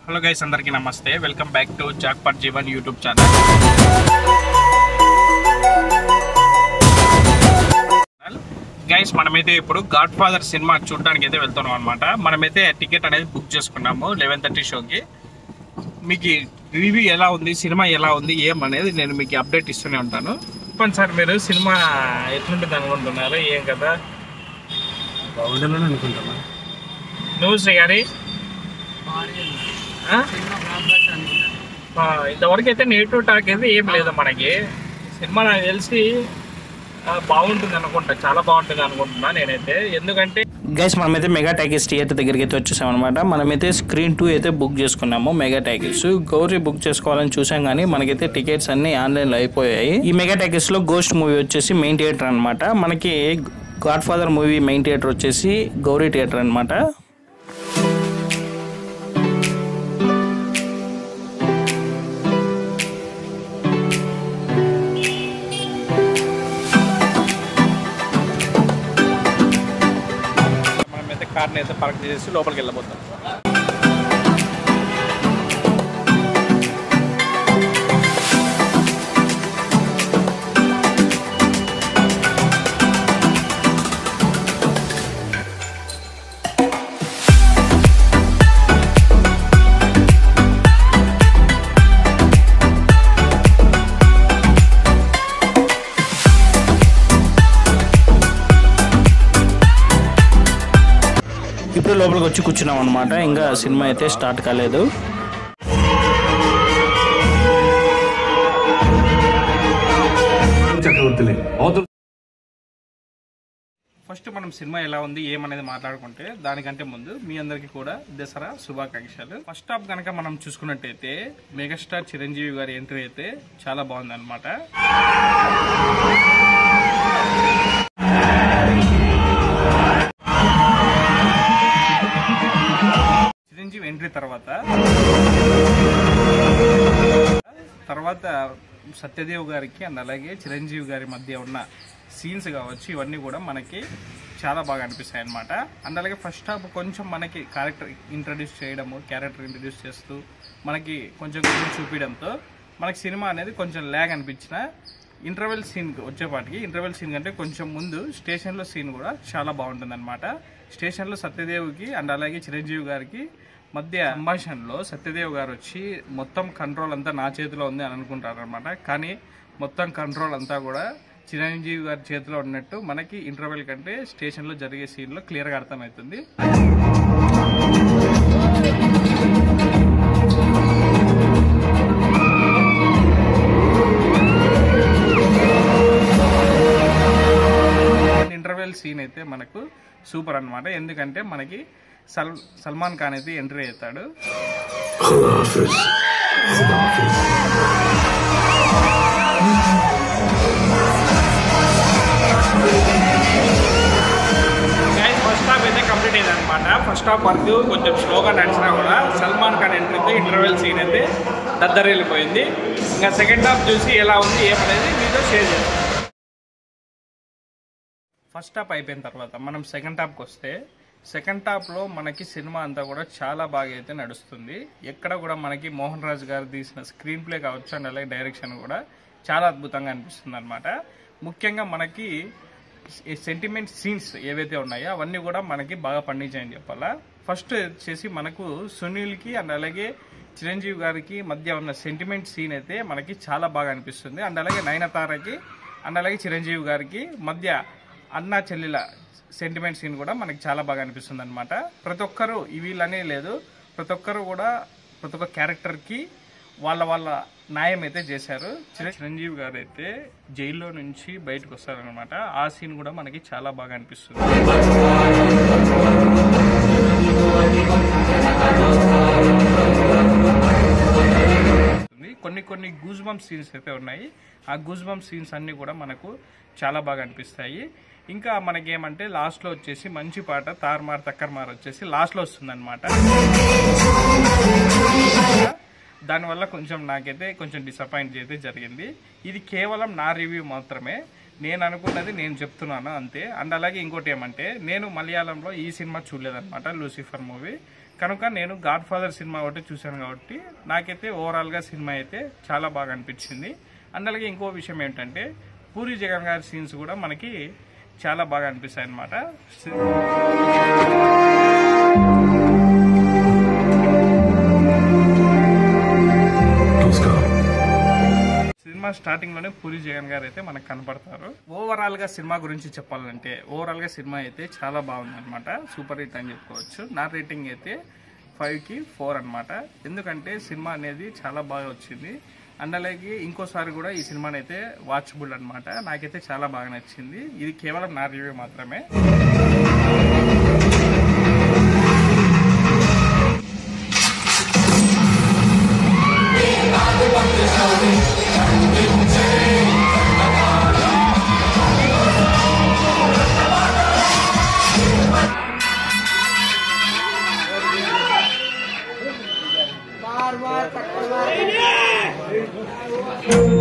Hello guys అందరికీ నమస్తే welcome back to jackpot Jeevan YouTube channel guys మనమైతే ఇప్పుడు గాడ్ ఫాదర్ సినిమా చూడడానికి అయితే వెళ్తున్నాం అనమాట మనమైతే టికెట్ అనేది బుక్ చేసుకున్నాము లెవెన్ థర్టీ షోకి మీకు రివ్యూ ఎలా ఉంది సినిమా ఎలా ఉంది ఏం అనేది నేను మీకు అప్డేట్ ఇస్తూనే ఉంటాను చెప్పండి సార్ మీరు సినిమా ఎట్లుంటుంది అనుకుంటున్నారు ఏం కదా బాగుంటుందని అనుకుంటున్నా నువ్వు శ్రీ గారి ఆ? ఆ, ఇంతవరకు అయితే నెగిటివ్ టాక్ అయితే ఏం లేదు మనకి సినిమా నాకు తెలిసి ఆ, బాగుంటుంది అనుకుంటా చాలా బాగుంటుంది అనుకుంటున్నా నేనైతే ఎందుకంటే గైస్ మనమైతే మెగా ట్యాకెస్ థియేటర్ దగ్గరికి అయితే వచ్చేసాం అనమాట మనమైతే స్క్రీన్ టూ అయితే బుక్ చేసుకున్నాము మెగా ట్యాకెస్ గౌరీ బుక్ చేసుకోవాలని చూసాం కానీ మనకైతే టికెట్స్ అన్ని ఆన్లైన్ లో అయిపోయాయి ఈ మెగా ట్యాకెస్ లో గోస్ట్ మూవీ వచ్చేసి మెయిన్ థియేటర్ అన్నమాట మనకి godfather movie main theatre వచ్చేసి గౌరీ థియేటర్ అన్నమాట మనమైతే కార్ని అయితే పార్క్ చేసి లోపలికి వెళ్ళబోతాం ఇప్పుడు లోపలికి వచ్చి కూర్చున్నాం అనమాట ఇంకా సినిమా అయితే స్టార్ట్ కాలేదు చక్రవర్తిలే అవతల ఫస్ట్ మనం సినిమా ఎలా ఉంది ఏమనేది మాట్లాడుకుంటే దానికంటే ముందు మీ అందరికీ కూడా దసరా శుభాకాంక్షలు ఫస్ట్ హాఫ్ కనుక మనం చూసుకున్నట్టయితే మెగాస్టార్ చిరంజీవి గారి ఎంట్రీ అయితే చాలా బాగుంది అనమాట చిరంజీవి ఎంట్రీ తర్వాత తర్వాత సత్యదేవ్ గారికి అండ్ అలాగే చిరంజీవి గారి మధ్య ఉన్న సీన్స్ కావచ్చు ఇవన్నీ కూడా మనకి చాలా బాగా అనిపిస్తాయి అనమాట అండ్ అలాగే ఫస్ట్ హాఫ్ కొంచెం మనకి క్యారెక్టర్ ఇంట్రడ్యూస్ చేయడము క్యారెక్టర్ ఇంట్రడ్యూస్ చేస్తూ మనకి కొంచెం కొంచెం చూపించడంతో మనకి సినిమా అనేది కొంచెం ల్యాగ్ అనిపించిన ఇంటర్వెల్ సీన్ వచ్చేపాటికి ఇంటర్వెల్ సీన్ కంటే కొంచెం ముందు స్టేషన్లో సీన్ కూడా చాలా బాగుంటుంది అనమాట స్టేషన్లో సత్యదేవ్కి అండ్ అలాగే చిరంజీవి గారికి మధ్య సంభాషణలో సత్యదేవ్ గారు వచ్చి మొత్తం కంట్రోల్ అంతా నా చేతిలో ఉంది అని అనుకుంటారు అనమాట కానీ మొత్తం కంట్రోల్ అంతా కూడా చిరంజీవి గారి చేతిలో ఉన్నట్టు మనకి ఇంటర్వెల్ కంటే స్టేషన్లో జరిగే సీన్లో క్లియర్గా అర్థమవుతుంది ఇంటర్వెల్ సీన్ అయితే మనకు సూపర్ అన్నమాట ఎందుకంటే మనకి సల్ సల్మాన్ ఖాన్ అయితే ఎంట్రీ అవుతాడు ఫస్ట్ హాఫ్ అయితే కంప్లీట్ అయింది అనమాట ఫస్ట్ హాఫ్ వరకు కొంచెం స్లోగా నడిచినా కూడా సల్మాన్ ఖాన్ ఎంట్రీ అయితే ఇంటర్వెల్ సీన్ అయితే దద్దరిల్లిపోయింది ఇంకా సెకండ్ హాఫ్ చూసి ఎలా ఉంది ఏమనేది మీతో షేర్ చేస్తాను ఫస్ట్ హాఫ్ అయిపోయిన తర్వాత మనం సెకండ్ హాఫ్కి వస్తే సెకండ్ హాఫ్లో మనకి సినిమా అంతా కూడా చాలా బాగా అయితే నడుస్తుంది ఎక్కడ కూడా మనకి మోహన్ రాజ్ గారు తీసిన స్క్రీన్ ప్లే కావచ్చు అండ్ అలాగే డైరెక్షన్ కూడా చాలా అద్భుతంగా అనిపిస్తుంది అనమాట ముఖ్యంగా మనకి సెంటిమెంట్ సీన్స్ ఏవైతే ఉన్నాయో అవన్నీ కూడా మనకి బాగా పండించాయని చెప్పాలా ఫస్ట్ వచ్చేసి మనకు సునీల్కి అండ్ అలాగే చిరంజీవి గారికి మధ్య ఉన్న సెంటిమెంట్ సీన్ అయితే మనకి చాలా బాగా అనిపిస్తుంది అండ్ అలాగే నయనతారకి అండ్ అలాగే చిరంజీవి గారికి మధ్య అన్న చెల్లెల సెంటిమెంట్ సీన్ కూడా మనకి చాలా బాగా అనిపిస్తుంది అనమాట ప్రతి ఒక్కరు ఈ వీళ్ళనే లేదు ప్రతి ఒక్కరు కూడా ప్రతి ఒక్క క్యారెక్టర్కి వాళ్ళ వాళ్ళ న్యాయం అయితే చేశారు చిర- చిరంజీవి గారు అయితే జైల్లో నుంచి బయటకు వస్తారనమాట ఆ సీన్ కూడా మనకి చాలా బాగా అనిపిస్తుంది ఉంది. కొన్ని కొన్ని గూజ్ బంప్ సీన్స్ అయితే ఉన్నాయి ఆ గూజ్ బంప్ సీన్స్ అన్ని కూడా మనకు చాలా బాగా అనిపిస్తాయి ఇంకా మనకి ఏమంటే లాస్ట్ లో వచ్చేసి మంచి పాట తార్మార్ తక్కర్మార్ వచ్చేసి లాస్ట్ లో వస్తుంది అనమాట దానివల్ల కొంచెం నాకైతే కొంచెం డిసప్పాయింట్ అయితే జరిగింది ఇది కేవలం నా రివ్యూ మాత్రమే నేను అనుకున్నది నేను చెప్తున్నాను అంతే అండ్ అలాగే ఇంకోటి ఏమంటే నేను మలయాళంలో ఈ సినిమా చూడలేదన్నమాట లూసిఫర్ మూవీ కనుక నేను గాడ్ ఫాదర్ సినిమా ఒకటి చూశాను కాబట్టి నాకైతే ఓవరాల్గా సినిమా అయితే చాలా బాగా అనిపించింది అండ్ అలాగే ఇంకో విషయం ఏంటంటే పూరి జగన్ గారి సీన్స్ కూడా మనకి చాలా బాగా అనిపిస్తాయి అనమాట సినిమా స్టార్టింగ్ లోనే పూరి జగన్ గారు అయితే మనకు కనపడతారు ఓవరాల్ గా సినిమా గురించి చెప్పాలంటే ఓవరాల్ గా సినిమా అయితే చాలా బాగుంది అనమాట సూపర్ హిట్ అని చెప్పుకోవచ్చు నా రేటింగ్ అయితే ఫైవ్ కి ఫోర్ అనమాట ఎందుకంటే సినిమా అనేది చాలా బాగా వచ్చింది అండ్ అలాగే ఇంకోసారి కూడా ఈ సినిమాని అయితే వాచబుల్ అనమాట నాకైతే చాలా బాగా నచ్చింది ఇది కేవలం నా రివ్యూ మాత్రమే बार बार टक्कर मार